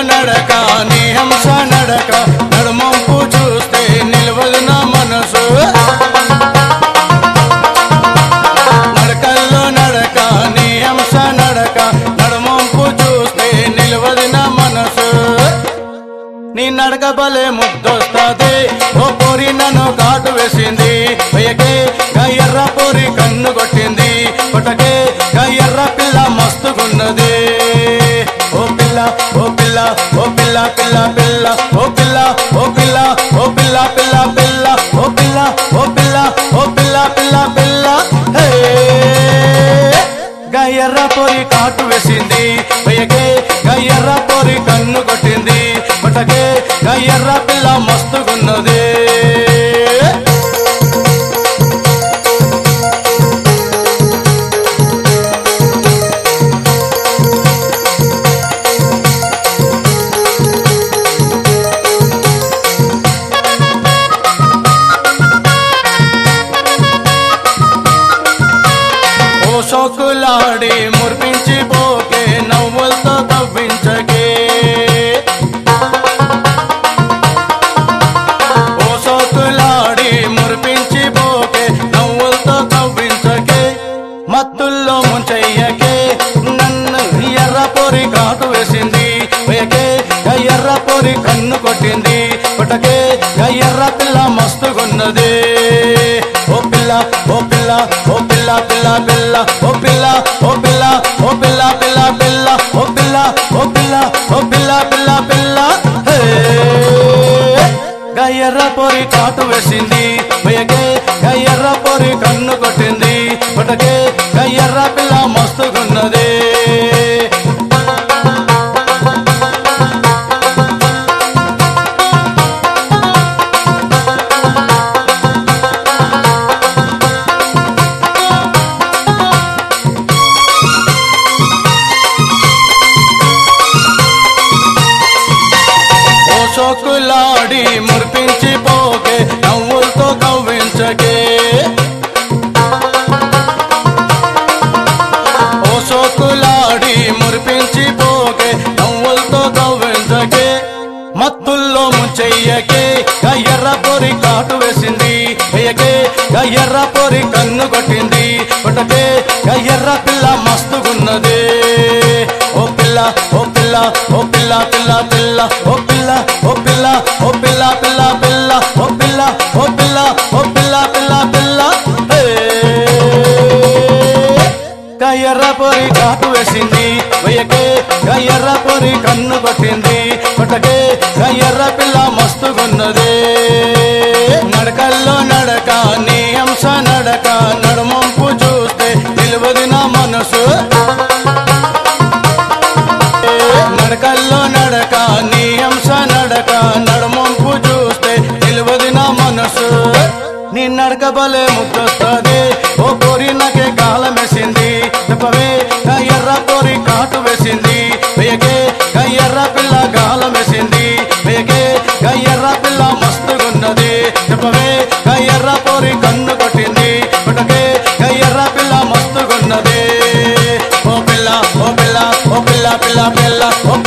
నడక నీ హంస నడక నడుమంపు చూస్తే నిలవదు నా మనసు నడకల్లో నడక నీ హంస నడక నడుమంపు చూస్తే నిలవదు నా మనసు నీ నడక బలే ముద్దొస్తుంది ఓ పోరి నన్ను కాటు వేసింది వెయ్యకే గయ్యర్ర పోరి కన్ను కొట్టింది కొట్టకే గయ్యర్ర పిల్ల మస్తుగున్నది ఓ పిల్ల ఓ పిల్ల ఓ పిల్ల పిల్ల పిల్ల ఓ పిల్ల ఓ పిల్ల ఓ పిల్ల పిల్ల పిల్ల ఓ పిల్ల ఓ పిల్ల ఓ పిల్ల పిల్ల పిల్ల హే గయ్యర్ర పొరి కాటు వేసింది వెయ్యకే గయ్యర్ర పొరి కన్ను కొట్టింది కొట్టకే గయ్యర్ర పిల్ల మస్తుగున్నది ఓ సోకులాడి మురిపించి పోకే నవ్వులతో తవ్వించకే ఓ సోకులాడి మురిపించి పోకే నవ్వులతో తవ్వించకే మత్తుల్లో ముంచెయ్యకే నన్ను ఎర్ర పొరి కాటు వేసింది వేయకే ఎర్ర పొరి కన్ను కొట్టింది కొట్టకే ఎర్ర పిల్ల మస్తుగున్నది ఓ పిల్ల ఓ పిల్ల ఓ పిల్ల పిల్ల పిల్ల ఓ పిల్ల ఓ పిల్ల ఓ పిల్ల పిల్ల పిల్ల ఓ పిల్ల ఓ పిల్ల ఓ పిల్ల పిల్ల పిల్ల హే గయ్యర్ర పొరి కాటు వేసింది వెయ్యకే గయ్యర్ర పొరి కన్ను కొట్టింది కొట్టకే గయ్యర్ర పిల్ల మస్తుగున్నది ఓ సోకులాడి మురిపించి పోకే నవ్వులతో కవ్వించకే ఓ సోకులాడి మురిపించి పోకే నవ్వులతో కవ్వించకే మత్తుల్లో ముంచెయ్యకే గయ్యర్ర పొరి కాటు వేసింది వెయ్యకే గయ్యర్ర పొరి కన్ను కొట్టింది కొట్టకే గయ్యర్ర పిల్ల మస్తుగున్నది ఓ పిల్ల ఓ పిల్ల ఓ పిల్ల పిల్ల పిల్ల ఓ పిల్ల ఓ పిల్ల ఓ పిల్ల పిల్ల పిల్ల ఓ పిల్ల ఓ పిల్ల ఓ పిల్ల పిల్ల పిల్ల హే గయ్యర్ర పొరి కాటు వేసింది వెయ్యకే గయ్యర్ర పొరి కన్ను కొట్టింది కొట్టకే గయ్యర్ర పిల్ల మస్తుగున్నది నడకల్లో నడక నీ అంశ నడక నడుమంపు చూస్తే నిలువది నా మనసు నడకల్లో నడక నీ అంశ నడక నడుమంపు చూస్తే నిలువది నా మనసు నీ నడక బలే ముద్దొస్తుంది ఓ పొరి నాకే కాలం వేసింది చెప్పవే ఎర్ర పొరి కాటు వేసింది వేయకే ఎర్ర పిల్ల గాలం వేసింది వేయకే ఎర్ర పిల్ల మస్తుగున్నది చెప్పవే ఎర్ర పొరి కన్ను కొట్టింది కొట్టకే ఎర్ర పిల్ల మస్తుగున్నది ఓ పిల్ల ఓ పిల్ల ఓ పిల్ల పిల్ల పిల్ల ఓ